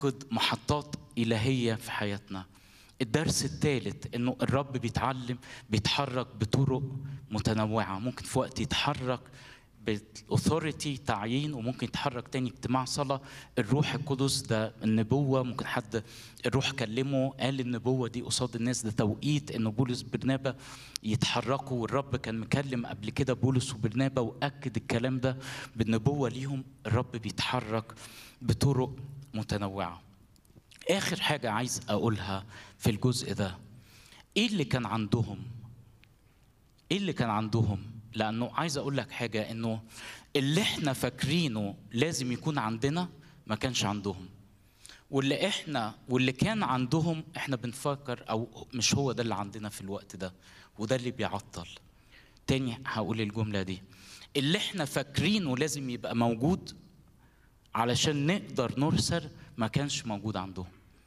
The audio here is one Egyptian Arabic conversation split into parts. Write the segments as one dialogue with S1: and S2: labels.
S1: نفقد محطات إلهية في حياتنا الدرس الثالث انه الرب بيتعلم بيتحرك بطرق متنوعه ممكن في وقت يتحرك بالاثوريتي تعيين وممكن يتحرك تاني اجتماع صلاه الروح القدس ده النبوه ممكن حد الروح كلمه قال النبوه دي قصاد الناس ده توقيت انه بولس برنابا يتحركوا والرب كان مكلم قبل كده بولس وبرنابا واكد الكلام ده بالنبوه ليهم الرب بيتحرك بطرق متنوعه اخر حاجه عايز اقولها في الجزء ده ايه اللي كان عندهم ايه اللي كان عندهم لانه عايز اقول لك حاجه انه اللي احنا فاكرينه لازم يكون عندنا ما كانش عندهم واللي احنا واللي كان عندهم احنا بنفكر او مش هو ده اللي عندنا في الوقت ده وده اللي بيعطل تاني هقول الجمله دي اللي احنا فاكرينه لازم يبقى موجود علشان نقدر نرسل ما كانش موجود عندهم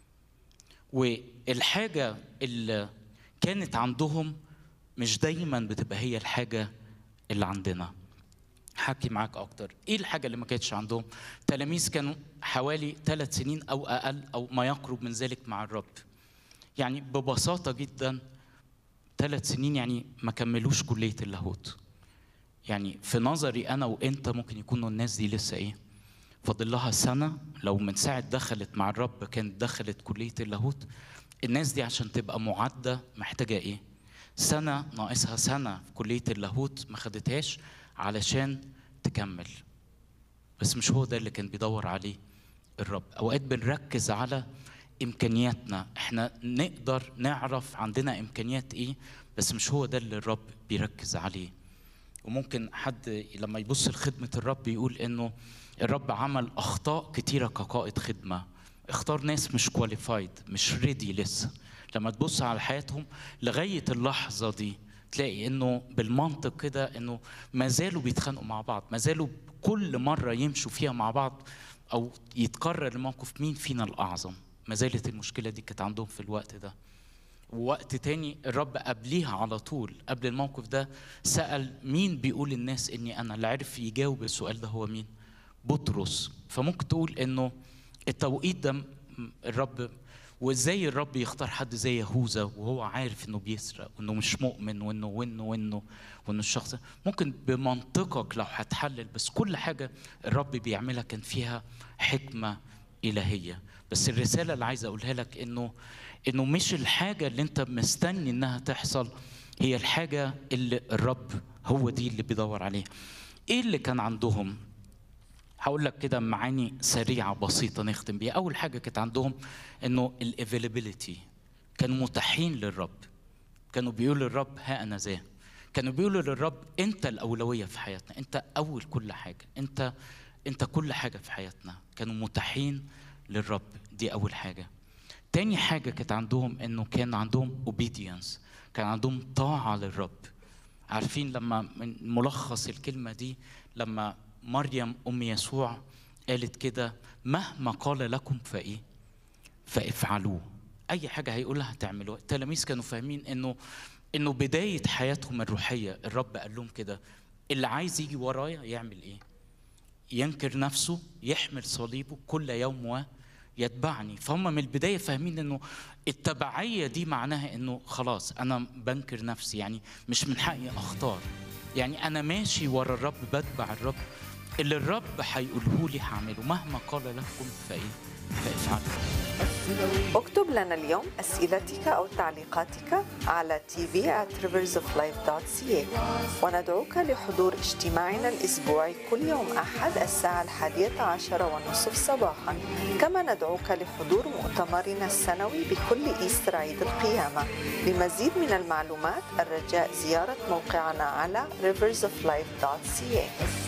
S1: والحاجة اللي كانت عندهم مش دايما بتبقى هي الحاجة اللي عندنا حكي معاك أكتر إيه الحاجة اللي ما كانتش عندهم تلاميذ كانوا حوالي ثلاث سنين أو أقل أو ما يقرب من ذلك مع الرب يعني ببساطة جدا ثلاث سنين يعني ما كملوش كلية اللاهوت يعني في نظري أنا وأنت ممكن يكونوا الناس دي لسه إيه فاضل لها سنة لو من ساعة دخلت مع الرب كانت دخلت كلية اللاهوت الناس دي عشان تبقى معدة محتاجة إيه؟ سنة ناقصها سنة في كلية اللاهوت ما خدتهاش علشان تكمل بس مش هو ده اللي كان بيدور عليه الرب أوقات بنركز على إمكانياتنا إحنا نقدر نعرف عندنا إمكانيات إيه بس مش هو ده اللي الرب بيركز عليه وممكن حد لما يبص لخدمة الرب يقول إنه الرب عمل اخطاء كتيره كقائد خدمه اختار ناس مش كواليفايد مش ريدي لسه لما تبص على حياتهم لغايه اللحظه دي تلاقي انه بالمنطق كده انه ما زالوا بيتخانقوا مع بعض ما زالوا كل مره يمشوا فيها مع بعض او يتكرر الموقف مين فينا الاعظم ما زالت المشكله دي كانت عندهم في الوقت ده ووقت تاني الرب قبليها على طول قبل الموقف ده سأل مين بيقول الناس اني انا اللي عرف يجاوب السؤال ده هو مين بطرس فممكن تقول انه التوقيت ده الرب وازاي الرب يختار حد زي يهوذا وهو عارف انه بيسرق وانه مش مؤمن وانه وانه وانه وانه الشخص ممكن بمنطقك لو هتحلل بس كل حاجه الرب بيعملها كان فيها حكمه الهيه بس الرساله اللي عايز اقولها لك انه انه مش الحاجه اللي انت مستني انها تحصل هي الحاجه اللي الرب هو دي اللي بيدور عليها ايه اللي كان عندهم هقول لك كده معاني سريعه بسيطه نختم بيها اول حاجه كانت عندهم انه الافيلابيلتي كانوا متاحين للرب كانوا بيقولوا للرب ها انا ذا كانوا بيقولوا للرب انت الاولويه في حياتنا انت اول كل حاجه انت انت كل حاجه في حياتنا كانوا متاحين للرب دي اول حاجه تاني حاجه كانت عندهم انه كان عندهم obedience كان عندهم طاعه للرب عارفين لما من ملخص الكلمه دي لما مريم ام يسوع قالت كده مهما قال لكم فايه فافعلوه اي حاجه هيقولها هتعملوها التلاميذ كانوا فاهمين انه انه بدايه حياتهم الروحيه الرب قال لهم كده اللي عايز يجي ورايا يعمل ايه ينكر نفسه يحمل صليبه كل يوم ويتبعني فهم من البدايه فاهمين انه التبعيه دي معناها انه خلاص انا بنكر نفسي يعني مش من حقي اختار يعني انا ماشي ورا الرب بتبع الرب اللي الرب هيقوله لي هعمله مهما قال لكم فايه فافعلوا
S2: اكتب لنا اليوم أسئلتك أو تعليقاتك على tv at riversoflife.ca وندعوك لحضور اجتماعنا الأسبوعي كل يوم أحد الساعة الحادية عشر والنصف صباحا كما ندعوك لحضور مؤتمرنا السنوي بكل إيستر عيد القيامة لمزيد من المعلومات الرجاء زيارة موقعنا على riversoflife.ca